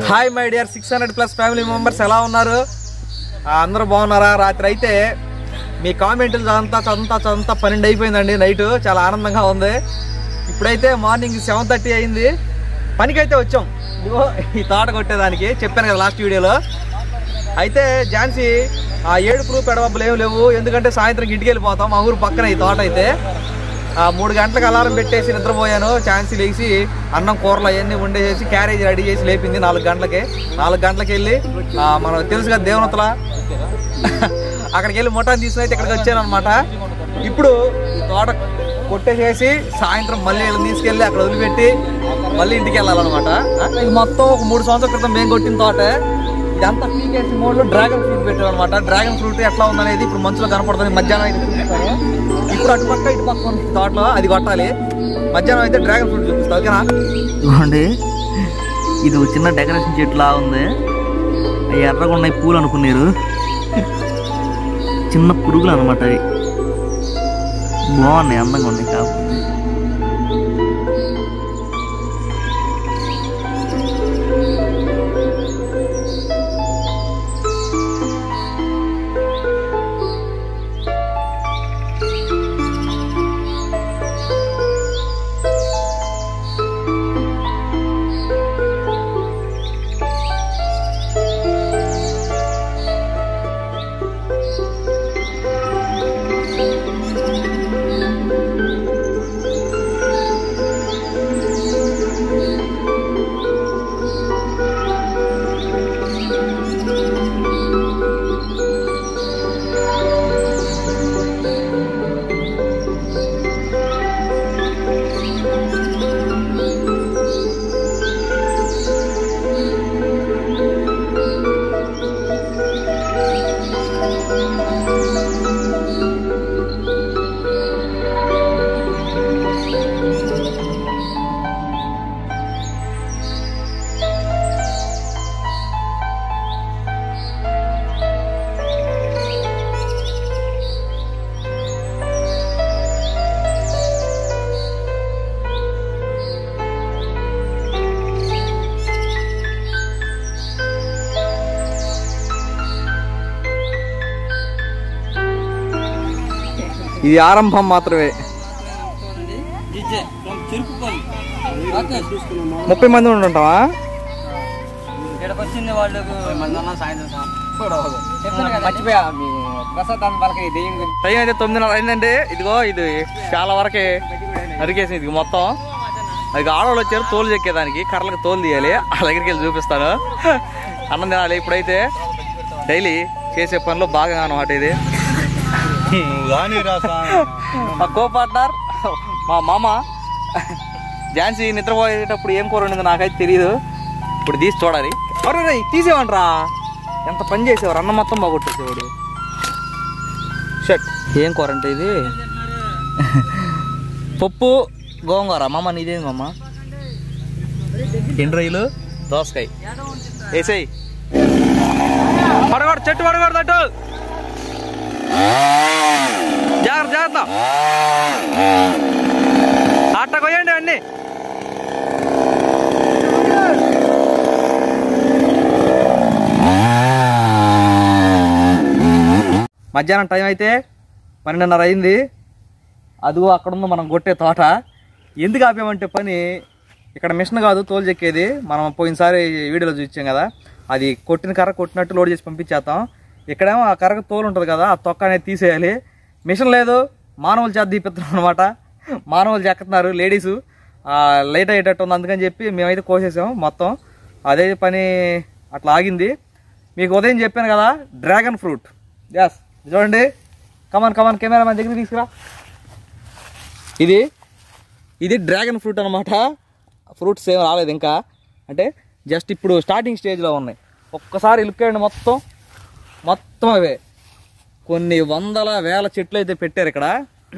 Hi my dear six hundred plus family members ఎలా ఉన్నారు ఆ, అందరూ బాగున్నారా రాత్రి అయితే మీ కామెంట్లు చదంతా చదంతా చదంతా పన్నెండు అయిపోయిందండి నైట్ చాలా ఆనందంగా ఉంది ఇప్పుడైతే మార్నింగ్ సెవెన్ థర్టీ అయింది పనికైతే వచ్చాం ఇదిగో ఈ తోట కొట్టేదానికి చెప్పాను కదా లాస్ట్ వీడియోలో అయితే ఝాన్సీ ఆ ఏడుపులు పెడవబ్బులు ఏమి లేవు ఎందుకంటే సాయంత్రం ఇంటికి వెళ్ళిపోతాం మా ఊరు పక్కన ఈ తోట అయితే ఆ మూడు గంటలకు అలారం పెట్టేసి నిద్రపోయాను ఛాన్సీ లేచి అన్నం కూరలు అవన్నీ వండేసి క్యారేజ్ రెడీ చేసి లేపింది నాలుగు గంటలకి నాలుగు గంటలకి వెళ్ళి ఆ, మనకు తెలుసు కదా దేవనతల అక్కడికి వెళ్ళి ముఠాన్ని తీసుకుని అయితే ఇక్కడికి వచ్చాను అనమాట ఇప్పుడు ఈ తోట కొట్టేసేసి సాయంత్రం మళ్ళీ వీళ్ళని తీసుకెళ్ళి అక్కడ వదిలిపెట్టి మళ్ళీ ఇంటికి వెళ్ళాలన్నమాట ఆ, ఇది మొత్తం ఒక మూడు సంవత్సరాల క్రితం మేము కొట్టిన తోట ఇదంతా పీకేసి మోడ్లో డ్రాగన్ ఫ్రూట్ పెట్టాం అనమాట డ్రాగన్ ఫ్రూట్ ఎట్లా ఉందనేది ఇప్పుడు మంచులో కనపడుతుంది మధ్యాహ్నం అయితే చూపిస్తాను ఇప్పుడు అటు పక్క ఇటు పక్క ఉంది తోటలో అది కొట్టాలి మధ్యాహ్నం అయితే డ్రాగన్ ఫ్రూట్ చూపిస్తా ఓకేనా చూడండి ఇది ఒక చిన్న డెకరేషన్ చెట్టు లా ఉంది అవి ఎర్రగా ఉన్నాయి పూలు అనుకున్నారు చిన్న పురుగులు అనమాట అవి బాగున్నాయి అందంగా ఉన్నాయి కాకపోతే ఇది ఆరంభం మాత్రమే ముప్పై మంది ఉంటుంటావా ఇక్కడికి వచ్చింది వాళ్ళకు మధ్యాహ్నం సాయంత్రం మర్చిపోయా మీ ప్రసాద్ దాని వాళ్ళకి దెయ్యం గురించి టైం అయితే తొమ్మిదిన్నర అయిందండి ఇదిగో ఇది చాలా వరకే నరికేసింది ఇది మొత్తం అది ఆడవాళ్ళు వచ్చారు తోలు చెక్కేదానికి కర్రలకు తోలు తీయాలి ఆ దగ్గరికి వెళ్ళి చూపిస్తాను అన్నం తినాలి ఇప్పుడైతే డైలీ చేసే పనిలో బాగా అనమాట ఇది మా కో పార్ట్నర్ మా మామ ఝాన్సీ నిద్రపోయేటప్పుడు ఏం కూర ఉండింది నాకైతే తెలియదు ఇప్పుడు తీసి చూడాలి అరే రేయ్, తీసేవంట్రా ఎంత పని చేసేవారు అన్నం మొత్తం బాగొట్టేసేవాడు షట్ ఏం కూర అంటే ఇది పప్పు గోంగూర మామ నీదేంది మామ ఎండు రొయ్యలు దోసకాయ వేసేయి పడగొడు చెట్టు పడగొడదు అటు జాగ్రత్త జాగ్రత్త అట్ట కొయ్యండి అన్ని మధ్యాహ్నం టైం అయితే పన్నెండున్నర అయింది అదిగో అక్కడ ఉంది మనం కొట్టే తోట ఎందుకు ఆపామంటే పని ఇక్కడ మిషన్ కాదు తోలు చెక్కేది మనం పోయినసారి వీడియోలో చూసాం కదా అది కొట్టిన కర్ర కొట్టినట్టు లోడ్ చేసి పంపించేస్తాం ఇక్కడేమో ఆ కర్రకు తోలు ఉంటుంది కదా ఆ తొక్క అనేది తీసేయాలి మిషన్ లేదు మానవులు చేత తీపిస్తున్నాం అనమాట మానవులు చెక్కుతున్నారు లేడీసు లేట్ అయ్యేటట్టు ఉంది అందుకని చెప్పి మేమైతే కోసేసాం మొత్తం అదే పని అట్లా ఆగింది మీకు ఉదయం చెప్పాను కదా డ్రాగన్ ఫ్రూట్ ఎస్ చూడండి కమాన్ కమాన్ కెమెరా మన దగ్గర తీసుకురా ఇది ఇది డ్రాగన్ ఫ్రూట్ అనమాట ఫ్రూట్స్ ఏం రాలేదు ఇంకా అంటే జస్ట్ ఇప్పుడు స్టార్టింగ్ స్టేజ్లో ఉన్నాయి ఒక్కసారి ఇలుక్కేయండి మొత్తం మొత్తం అవే కొన్ని వందల వేల చెట్లు అయితే పెట్టారు ఇక్కడ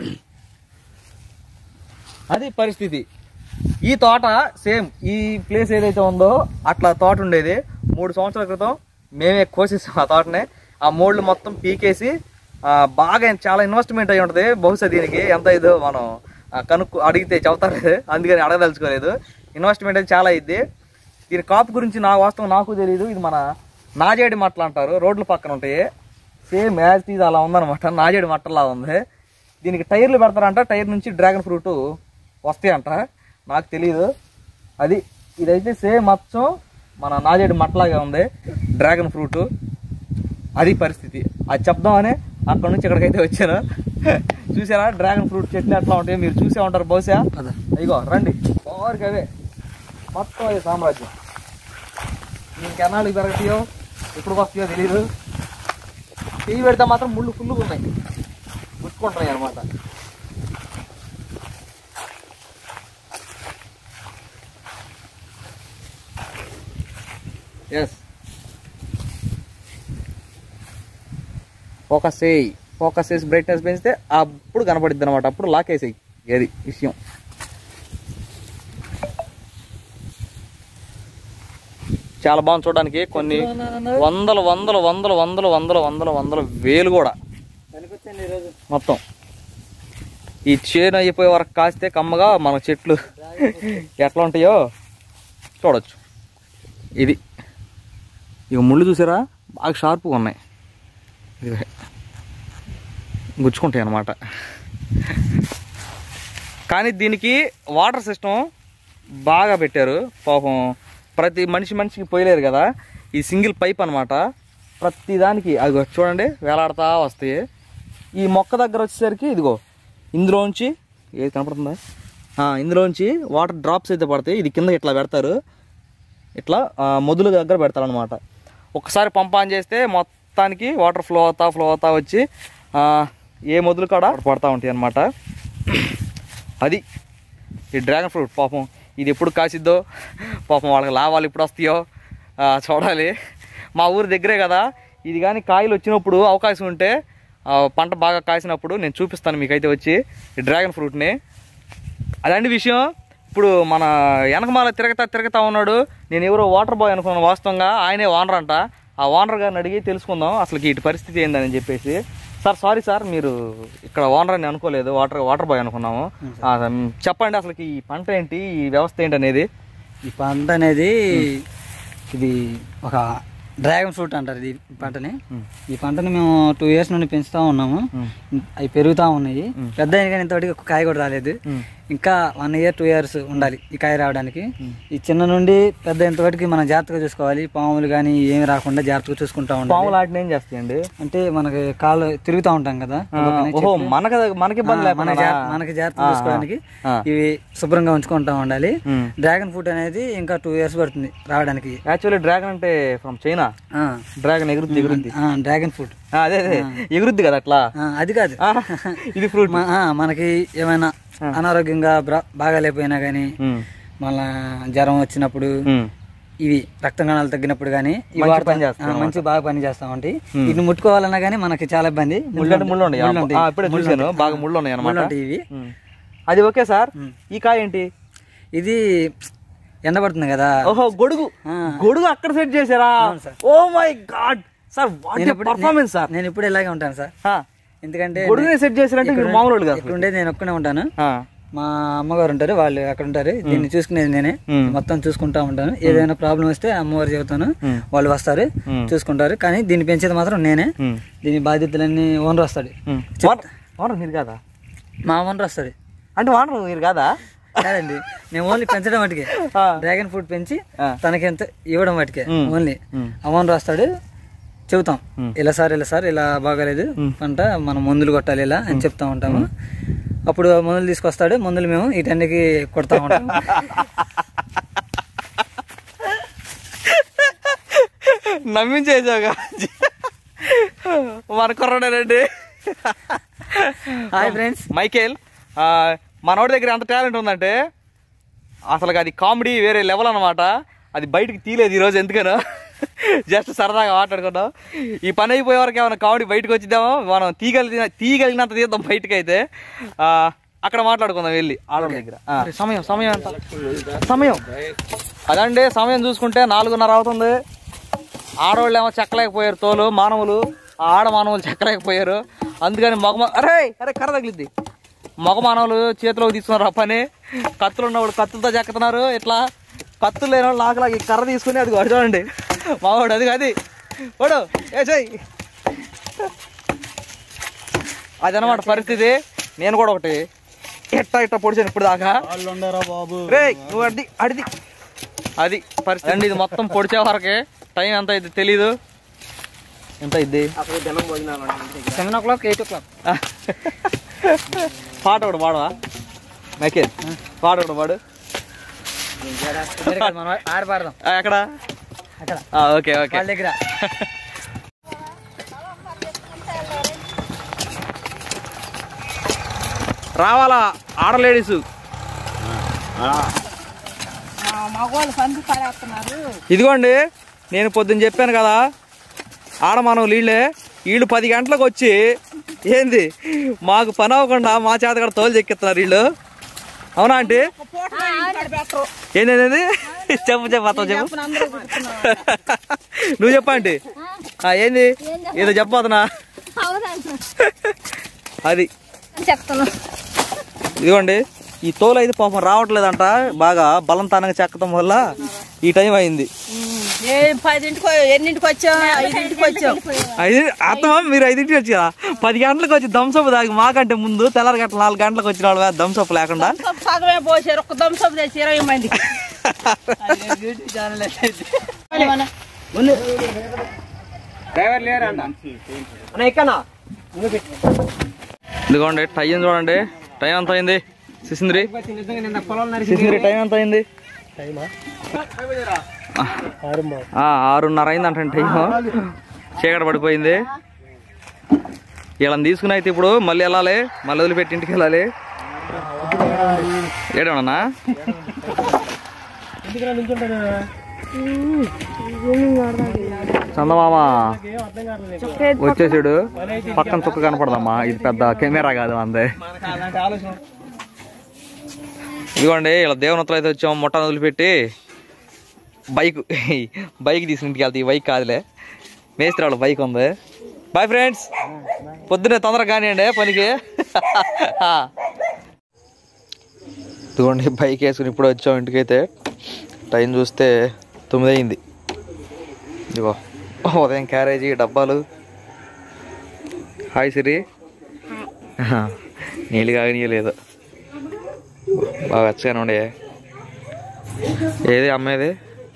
అది పరిస్థితి ఈ తోట సేమ్ ఈ ప్లేస్ ఏదైతే ఉందో అట్లా తోట ఉండేది మూడు సంవత్సరాల క్రితం మేమే కోసేసాం ఆ తోటనే ఆ మోడ్లు మొత్తం పీకేసి ఆ, బాగా చాలా ఇన్వెస్ట్మెంట్ అయి ఉంటుంది బహుశా దీనికి ఎంత ఇదో మనం ఆ, కనుక్కు అడిగితే చెబుతారు అందుకని అడగదలుచుకోలేదు ఇన్వెస్ట్మెంట్ అయితే చాలా అయింది దీని కాపు గురించి నా వాస్తవం నాకు తెలియదు ఇది మన నాజేడి మట్టలు అంటారు రోడ్ల పక్కన ఉంటాయి సేమ్ యాజ్ ఇది అలా ఉందన్నమాట నాజేడి మట్టలా ఉంది దీనికి టైర్లు పెడతారంట టైర్ నుంచి డ్రాగన్ ఫ్రూట్ వస్తాయంట నాకు తెలియదు అది ఇదైతే సేమ్ మచ్చం మన నాజేడి మట్టలాగే ఉంది డ్రాగన్ ఫ్రూట్ అది పరిస్థితి అది చెప్దామని అక్కడ నుంచి ఇక్కడికైతే వచ్చాను చూసారా డ్రాగన్ ఫ్రూట్ చెట్లు ఎట్లా ఉంటాయి మీరు చూసే ఉంటారు బహుశా ఇగో రండి ఓరికి అవే మొత్తం అది సామ్రాజ్యం ఇంకెన్నాళ్ళకి పెరగతాయో ఎప్పుడు వస్తాయో తెలియదు టీవీ పెడితే మాత్రం ముళ్ళు ఫుల్గా ఉన్నాయి గుచ్చుకుంటున్నాయి అనమాట ఎస్ ఫోకస్ చేయి ఫోకస్ చేసి బ్రైట్నెస్ పెంచితే అప్పుడు కనపడిద్ది అనమాట అప్పుడు లాక్ వేసేయి ఏది విషయం చాలా బాగుంది చూడడానికి కొన్ని వందల వందల వందల వందల వందల వందల వందల వేలు కూడా పనికొచ్చండి ఈరోజు మొత్తం ఈ చేను అయిపోయే వరకు కాస్తే కమ్మగా మన చెట్లు ఎట్లా ఉంటాయో చూడొచ్చు ఇది ఇక ముళ్ళు చూసారా బాగా షార్ప్గా ఉన్నాయి ఇదిగో. గుచ్చుకుంటాయి అన్నమాట కానీ దీనికి వాటర్ సిస్టమ్ బాగా పెట్టారు పాపం ప్రతి మనిషి మనిషికి పోయలేరు కదా ఈ సింగిల్ పైప్ అనమాట ప్రతి దానికి అది చూడండి వేలాడుతూ వస్తాయి ఈ మొక్క దగ్గర వచ్చేసరికి ఇదిగో ఇందులోంచి ఏది కనపడుతుందా ఆ, ఇందులోంచి వాటర్ డ్రాప్స్ అయితే పడతాయి ఇది కింద ఇట్లా పెడతారు ఇట్లా ఆ, మొదలు దగ్గర పెడతారనమాట ఒకసారి పంప్ ఆన్ చేస్తే మొత్తానికి వాటర్ ఫ్లో అవుతా ఫ్లో అవుతా వచ్చి ఆ, ఏ మొదలు కాడ పడతా ఉంటాయి అనమాట అది ఈ డ్రాగన్ ఫ్రూట్ పాపం ఇది ఎప్పుడు కాసిద్దో పాపం వాళ్ళకి లాభాలు ఎప్పుడు వస్తాయో ఆ, చూడాలి మా ఊరి దగ్గరే కదా ఇది కానీ కాయలు వచ్చినప్పుడు అవకాశం ఉంటే ఆ, పంట బాగా కాసినప్పుడు నేను చూపిస్తాను మీకైతే వచ్చి ఈ డ్రాగన్ ఫ్రూట్ని అదండి విషయం ఇప్పుడు మన వెనకమాల తిరగతా తిరగతా ఉన్నాడు నేను ఎవరో వాటర్ బాయ్ అనుకున్నాను వాస్తవంగా ఆయనే ఓనర్ అంట ఆ ఓనర్ గారిని అడిగి తెలుసుకుందాం అసలు ఇటు పరిస్థితి ఏందని చెప్పేసి సార్ సారీ సార్ మీరు ఇక్కడ ఓనర్ అని అనుకోలేదు వాటర్ వాటర్ బాయ్ అనుకున్నాము ఆ, చెప్పండి అసలు ఈ పంట ఏంటి ఈ వ్యవస్థ ఏంటి అనేది ఈ పంట అనేది ఇది ఒక డ్రాగన్ ఫ్రూట్ అంటారు ఇది ఈ పంటని ఈ పంటని మేము టూ ఇయర్స్ నుండి పెంచుతా ఉన్నాము అవి పెరుగుతూ ఉన్నాయి పెద్ద అయిన కానీ ఇంతవరకు ఒక కాయ కూడా రాలేదు ఇంకా వన్ ఇయర్ టూ ఇయర్స్ ఉండాలి ఈ కాయ రావడానికి ఈ చిన్న నుండి పెద్ద ఇంతవరకు మనం జాగ్రత్తగా చూసుకోవాలి పాములు కానీ ఏమి రాకుండా జాగ్రత్తగా చూసుకుంటా ఉండాలి పాములు ఆటిని ఏం చేస్తాయండి అంటే మనకి కాళ్ళు తిరుగుతూ ఉంటాం కదా ఆ, ఓహో మనకి మనకి ఇబ్బంది మన లేకుండా జా- మనకి జాగ్రత్త చూసుకోవడానికి ఆ. ఇవి శుభ్రంగా ఉంచుకుంటా ఉండాలి ఉమ్. డ్రాగన్ ఫ్రూట్ అనేది ఇంకా టూ ఇయర్స్ పడుతుంది రావడానికి యాక్చువల్లీ డ్రాగన్ అంటే ఫ్రమ్ చైనా ఆ, డ్రాగన్ ఎగురుద్ది ఎగురుద్ది ఆ, డ్రాగన్ ఫ్రూట్ ఆ, అదే అదే ఎగురుద్ది కదా అట్లా ఆ, అది కాదు ఆ, ఇది ఫ్రూట్ మ- ఆ, మనకి ఏమైనా అనారోగ్యంగా బ్రా- బాగా లేకపోయినా కానీ మళ్ళా జ్వరం వచ్చినప్పుడు ఇవి రక్త కణాలు తగ్గినప్పుడు కానీ ఇవి మంచి వాడతా- పని చేస్తాయి ఆ, మంచి బాగా పని చేస్తా ఉంటాయి వీటిని ముట్టుకోవాలన్నా కానీ మనకి చాలా ఇబ్బంది ముళ్ళు అంటే ముళ్ళు ఉన్నాయి ముళ్ళు ఉంటాయి. ఆ, ఇప్పుడే ముళ్ళు చూశాను ఉంటాయి. బాగా ముళ్ళు ఉన్నాయి ముళ్ళు అనమాట ఉంటాయి ఇవి అది ఓకే సార్ ఈ కాయ ఏంటి ఇది ఎండబడుతుంది కదా ఓహో గొడుగు ఆ. గొడుగు అక్కడ సెట్ చేశారా అవును sir. Oh my God sir what నేను ఇప్పుడు- పర్ఫార్మెన్స్ సార్ నేను ఇప్పుడు ఇలాగే ఉంటాను సార్ ఎందుకంటే గొడుగునే సెట్ చేశారంటే మీరు మామూలు వాళ్ళు కాదు ఇక్కడ ఉండేది నేను ఒక్కనే ఉంటాను ఆ, మా అమ్మగారు ఉంటారు వాళ్ళు అక్కడ ఉంటారు దీన్ని చూసుకునేది నేనే మ్. మొత్తం చూసుకుంటా ఉంటాను ఏదైనా ప్రాబ్లం వస్తే అమ్మగారు చెబుతాను వాళ్ళు వస్తారు మ్. చూసుకుంటారు కానీ దీన్ని పెంచేది మాత్రం నేనే ఉమ్, దీని బాధ్యతలన్నీ ఓనర్ వస్తాడు ఉమ్. వానర్ వానర్ మీరు కాదా మా ఓనర్ వస్తాడు అంటే వానర్ మీరు కాదా కాదండి మేము ఓన్లీ పెంచడం వాటికి ఆ. డ్రాగన్ ఫ్రూట్ పెంచి ఆ. తనకి ఎంత ఇవ్వడం వాటికి మ్. ఓన్లీ మ్. ఆ ఓనర్ వస్తాడు చెబుతాం మ్. ఇలా సార్ ఇలా సార్ ఇలా బాగాలేదు పంట మనం మందులు కొట్టాలి ఇలా అని చెప్తా ఉంటాము అప్పుడు మందులు తీసుకొస్తాడు మందులు మేము వీటన్నికి కొడతా ఉంటాం నమ్మించేసాగా మన కుర్రాడేనండి హాయ్ ఫ్రెండ్స్ మైకేల్ ఆ, మనోడి దగ్గర ఎంత టాలెంట్ ఉందంటే అసలు అది కామెడీ వేరే లెవెల్ అనమాట అది బయటికి తీలేదు ఈరోజు ఎందుకనో జస్ట్ సరదాగా మాట్లాడుకున్నాం ఈ పని అయిపోయే వరకు ఏమైనా కామెడీ బయటకు వచ్చిద్దామో మనం తీగలిగిన తీగలిగినంత తీద్దాం బయటకు అయితే ఆ, అక్కడ మాట్లాడుకుందాం వెళ్ళి ఆడవాళ్ళ దగ్గర ఆ, సమయం సమయం ఎంత సమయం అదండి సమయం చూసుకుంటే నాలుగున్నర అవుతుంది ఆడవాళ్ళు ఏమో చెక్కలేకపోయారు తోలు మానవులు ఆ ఆడ మానవులు చెక్కలేకపోయారు అందుకని మగ మా- అరే అరే కర్ర తగిలిద్ది మగ మానవులు చేతిలోకి తీసుకున్నారు ఆ పని కత్తులు ఉన్నవాళ్ళు కత్తులతో చెక్కుతున్నారు ఇట్లా కత్తులు లేని వాళ్ళు నాకు ఈ కర్ర తీసుకుని అది కొడు చూడండి మావాడు అది అది వాడు ఏ చెయ్యి అదనమాట పరిస్థితి నేను కూడా ఒకటి ఎట్టా ఇట్టా పొడిచాను ఇప్పుడు దాకా బాబు రే నువ్వు అడి అడిది అది పరిస్థితి అండి ఇది మొత్తం పొడిచే వరకే టైం ఎంత అయింది తెలీదు ఎంత అయింది seven o'clock eight o'clock పాట ఒకటి పాడవా మెకే పాట ఒకటి పాడు మనం ఆడ పాడదాం ఆ, ఎక్కడ అక్కడ ఆ, ఓకే ఓకే వాళ్ళ దగ్గర రావాలా ఆడ లేడీస్ మగవాళ్ళు పంపి పడేస్తున్నారు ఇదిగోండి నేను పొద్దున్న చెప్పాను కదా ఆడ మనం వీళ్ళే వీళ్ళు పది గంటలకు వచ్చి ఏంది మాకు పని అవ్వకుండా మా చేత కూడా తోలు చెక్కిస్తున్నారు వీళ్ళు అవునా ఆంటీ ఏంటనేది చెప్పు చెప్పు అత్త చెప్పు నువ్వు చెప్పా ఆంటీ ఆ, ఏంది ఏదో చెప్పబోతున్నా అది చెప్తాను ఇదిగోండి ఈ తోలు అయితే పాపం రావట్లేదంట బాగా బలంతానంగా చెక్కడం వల్ల ఈ టైం అయింది ఏ పదింటికి ఎన్నింటికి వచ్చాం ఐదింటికి వచ్చాం ఐదు అర్థమా మీరు ఐదింటికి వచ్చి కదా పది గంటలకు వచ్చి దంసపు దాగి మాకంటే ముందు తెల్లారి గంటల నాలుగు గంటలకు వచ్చిన వాళ్ళు దంసపు లేకుండా సగమే పోసారు ఒక్క దంసపు తెచ్చి ఇరవై మంది యూట్యూబ్ ఛానల్ ఇదిగోండి టైం చూడండి టైం ఎంత అయింది సిసింద్రి సిసింద్రి టైం ఎంత అయింది ఆ, ఆరున్నర అయింది అంటే టైం చీకట పడిపోయింది వీళ్ళని తీసుకుని అయితే ఇప్పుడు మళ్ళీ వెళ్ళాలి మళ్ళీ వదిలిపెట్టి ఇంటికి వెళ్ళాలి ఏడవనా చందమామ వచ్చేసాడు పక్కన చుక్క కనపడదమ్మా ఇది పెద్ద కెమెరా కాదు అందే ఇదిగోండి ఇలా దేవనత్తులు అయితే వచ్చాం మొట్ట వదిలిపెట్టి బైక్ బైక్ తీసుకుని ఇంటికి వెళ్తే ఈ బైక్ కాదులే మేస్త్రి వాళ్ళ బైక్ ఉంది బాయ్ ఫ్రెండ్స్ పొద్దున్నే తొందరగా కానివ్వండి పనికి ఇదిగోండి బైక్ వేసుకుని ఇప్పుడు వచ్చాం ఇంటికైతే టైం చూస్తే తొమ్మిది అయింది ఇదిగో ఉదయం క్యారేజీ డబ్బాలు హాయ్ సిరి నీళ్ళు కాగనీయలేదు బాగా వెచ్చగానే ఉండే ఏది అమ్మేది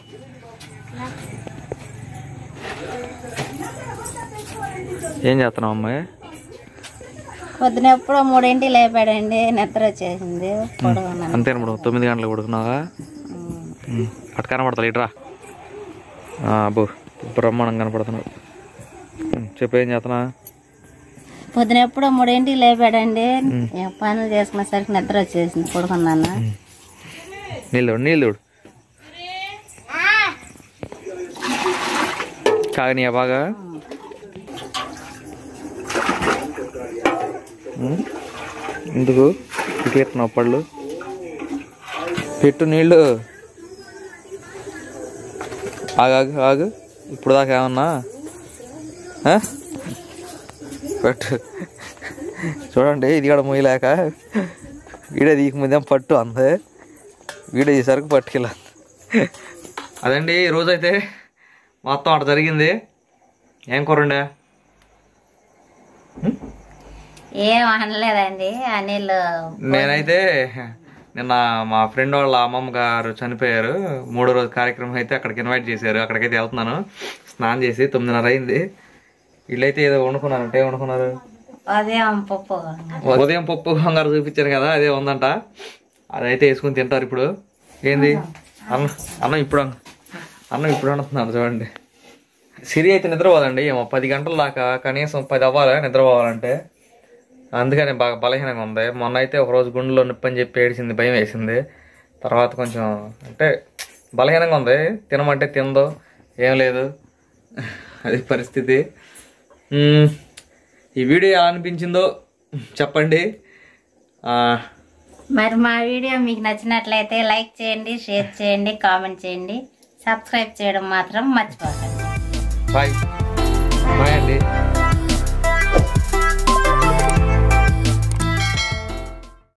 ఏం చేస్తున్నావు అమ్మాయి పొద్దున ఎప్పుడో మూడింటి లేపాడండి నిద్ర వచ్చేసింది పడుకున్నాను అంతే ఇప్పుడు తొమ్మిది గంటలకు పడుకున్నావా ఉమ్, అటు కనపడతా ఇట్రా అబ్బో బ్రహ్మాండం కనపడుతున్నావు ఉమ్, చెప్పు ఏం చేస్తున్నా పొద్దున ఎప్పుడో మూడింటికి లేపాడండి ఏ పనులు చేసుకునేసరికి నిద్ర వచ్చేసింది పడుకున్నాను నీళ్ళు నీళ్ళు కాగనీయా బాగా ఉమ్, ఎందుకు ఇటు పెట్టినావు పళ్ళు పెట్టు నీళ్ళు ఆగు ఆగు ఆగు ఇప్పుడు దాకా ఏమన్నా ఆ? పెట్టు చూడండి ఇది కూడా మొయ్యలేక వీడే దీనికి ముందే పట్టు అందే వీడియో తీసరికి పట్టుకెళ్ళ అదండి ఈ రోజైతే మొత్తం అటు జరిగింది ఏం కూరండే ఏం అనలేదండి అనిల్ నేనైతే నిన్న మా ఫ్రెండ్ వాళ్ళ అమ్మమ్మ గారు చనిపోయారు మూడో రోజు కార్యక్రమం అయితే అక్కడికి ఇన్వైట్ చేశారు అక్కడికైతే వెళ్తున్నాను స్నానం చేసి తొమ్మిదిన్నర అయింది వీళ్ళైతే ఏదో వండుకున్నారు అంటే వండుకున్నారు ఉదయం పప్పు ఉదయం పప్పు బంగారు చూపించాను కదా అదే ఉందంట అదైతే వేసుకుని తింటారు ఇప్పుడు ఏంది అన్నం అన్నం ఇప్పుడు అన్న- అన్నం ఇప్పుడు వండుతున్నారు చూడండి సిరి అయితే నిద్రపోదండి ఏమో పది గంటల దాకా కనీసం పది అవ్వాలి నిద్రపోవాలంటే అందుకని బాగా బలహీనంగా ఉంది మొన్న అయితే ఒక రోజు గుండెలో నొప్పి అని చెప్పి ఏడిసింది భయం వేసింది తర్వాత కొంచెం అంటే బలహీనంగా ఉంది తినమంటే తిందో ఏం లేదు అది పరిస్థితి మ్మ్. ఈ వీడియో ఎలా అనిపించిందో చెప్పండి ఆ, మరి మా వీడియో మీకు నచ్చినట్లయితే లైక్ చేయండి షేర్ చేయండి కామెంట్ చేయండి సబ్స్క్రైబ్ చేయడం మాత్రం మర్చిపోకండి బాయ్ బాయ్ అండి